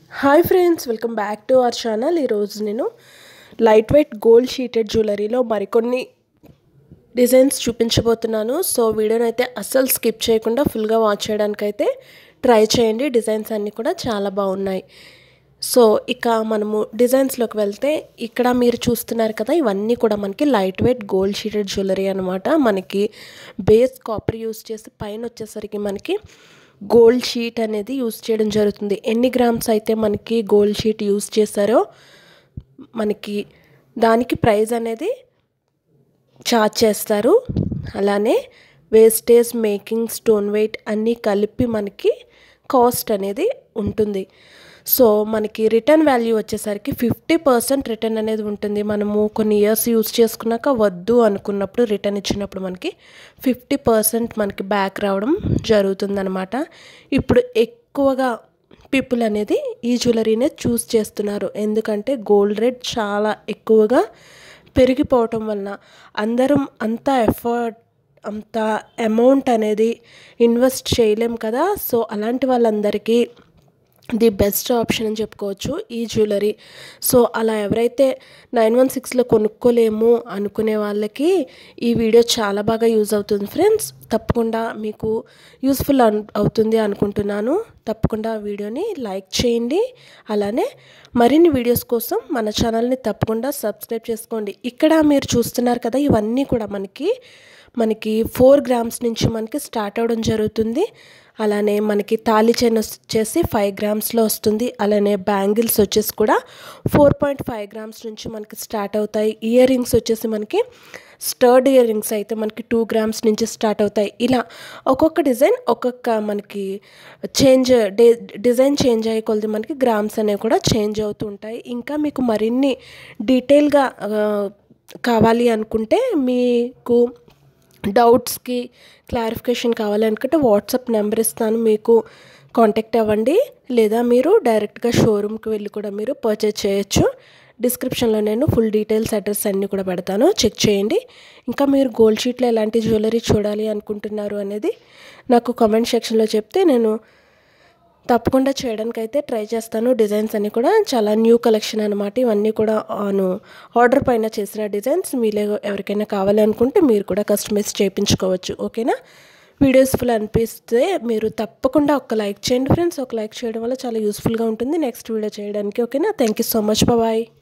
hi friends welcome back to our channel ఈరోజు నేను light weight gold sheeted జ్యువెలరీలో మరికొన్ని డిజైన్స్ చూపించబోతున్నాను సో వీడియోని అయితే అస్సలు స్కిప్ చేయకుండా ఫుల్గా వాచ్ చేయడానికి అయితే ట్రై చేయండి డిజైన్స్ అన్నీ కూడా చాలా బాగున్నాయి సో ఇక మనము డిజైన్స్లోకి వెళ్తే ఇక్కడ మీరు చూస్తున్నారు కదా ఇవన్నీ కూడా మనకి light weight gold sheeted jewellery అనమాట మనకి బేస్ కాపర్ యూస్ చేసి పైన వచ్చేసరికి మనకి గోల్డ్ షీట్ అనేది యూస్ చేయడం జరుగుతుంది ఎన్ని గ్రామ్స్ అయితే మనకి గోల్డ్ షీట్ యూస్ చేశారో మనకి దానికి ప్రైస్ అనేది చార్జ్ చేస్తారు అలానే వేస్టేజ్ మేకింగ్ స్టోన్ వెయిట్ అన్నీ కలిపి మనకి కాస్ట్ అనేది ఉంటుంది సో మనకి రిటర్న్ వాల్యూ వచ్చేసరికి ఫిఫ్టీ పర్సెంట్ రిటర్న్ అనేది ఉంటుంది మనము కొన్ని ఇయర్స్ యూస్ చేసుకున్నాక వద్దు అనుకున్నప్పుడు రిటర్న్ ఇచ్చినప్పుడు మనకి ఫిఫ్టీ పర్సెంట్ మనకి బ్యాక్ రావడం జరుగుతుందనమాట ఇప్పుడు ఎక్కువగా పీపుల్ అనేది ఈ జ్యువెలరీనే చూస్ చేస్తున్నారు ఎందుకంటే గోల్డ్ రేట్ చాలా ఎక్కువగా పెరిగిపోవటం వలన అందరం అంత ఎఫర్ట్ అంత అమౌంట్ అనేది ఇన్వెస్ట్ చేయలేం కదా సో అలాంటి వాళ్ళందరికీ ది బెస్ట్ ఆప్షన్ అని చెప్పుకోవచ్చు ఈ జ్యువెలరీ సో అలా ఎవరైతే నైన్ వన్ సిక్స్లో కొనుక్కోలేము అనుకునే వాళ్ళకి ఈ వీడియో చాలా బాగా యూజ్ అవుతుంది ఫ్రెండ్స్ తప్పకుండా మీకు యూస్ఫుల్ అవుతుంది అనుకుంటున్నాను తప్పకుండా వీడియోని లైక్ చేయండి అలానే మరిన్ని వీడియోస్ కోసం మన ఛానల్ని తప్పకుండా సబ్స్క్రైబ్ చేసుకోండి ఇక్కడ మీరు చూస్తున్నారు కదా ఇవన్నీ కూడా మనకి మనకి ఫోర్ గ్రామ్స్ నుంచి మనకి స్టార్ట్ అవ్వడం జరుగుతుంది అలానే మనకి తాళి చైన్ వచ్చేసి ఫైవ్ గ్రామ్స్లో వస్తుంది అలానే బ్యాంగిల్స్ వచ్చేసి కూడా ఫోర్ పాయింట్ ఫైవ్ గ్రామ్స్ నుంచి మనకి స్టార్ట్ అవుతాయి ఇయర్ రింగ్స్ వచ్చేసి మనకి స్టర్డ్ ఇయర్ రింగ్స్ అయితే మనకి టూ గ్రామ్స్ నుంచి స్టార్ట్ అవుతాయి ఇలా ఒక్కొక్క డిజైన్ ఒక్కొక్క మనకి చేంజ్ డే డిజైన్ చేంజ్ అయ్యే కొలది మనకి గ్రామ్స్ అనేవి కూడా చేంజ్ అవుతూ ఉంటాయి ఇంకా మీకు మరిన్ని డీటెయిల్గా కావాలి అనుకుంటే మీకు డౌట్స్కి క్లారిఫికేషన్ కావాలనుకుంటే వాట్సాప్ నెంబర్ ఇస్తాను మీకు కాంటాక్ట్ అవ్వండి లేదా మీరు డైరెక్ట్గా షోరూమ్కి వెళ్ళి కూడా మీరు పర్చేజ్ చేయొచ్చు డిస్క్రిప్షన్లో నేను ఫుల్ డీటెయిల్స్ అడ్రస్ అన్నీ కూడా పెడతాను చెక్ చేయండి ఇంకా మీరు గోల్డ్ షీట్లో ఎలాంటి జ్యువెలరీ చూడాలి అనుకుంటున్నారు అనేది నాకు కామెంట్ సెక్షన్లో చెప్తే నేను తప్పకుండా చేయడానికి అయితే ట్రై చేస్తాను డిజైన్స్ అన్నీ కూడా చాలా న్యూ కలెక్షన్ అనమాట ఇవన్నీ కూడా ఆను ఆర్డర్ పైన చేసిన డిజైన్స్ మీలో ఎవరికైనా కావాలనుకుంటే మీరు కూడా కస్టమైజ్ చేయించుకోవచ్చు ఓకేనా వీడియోస్ ఫుల్ అనిపిస్తే మీరు తప్పకుండా ఒక లైక్ చేయండి ఫ్రెండ్స్ ఒక లైక్ చేయడం వల్ల చాలా యూస్ఫుల్గా ఉంటుంది నెక్స్ట్ వీడియో చేయడానికి ఓకేనా thank you so much bye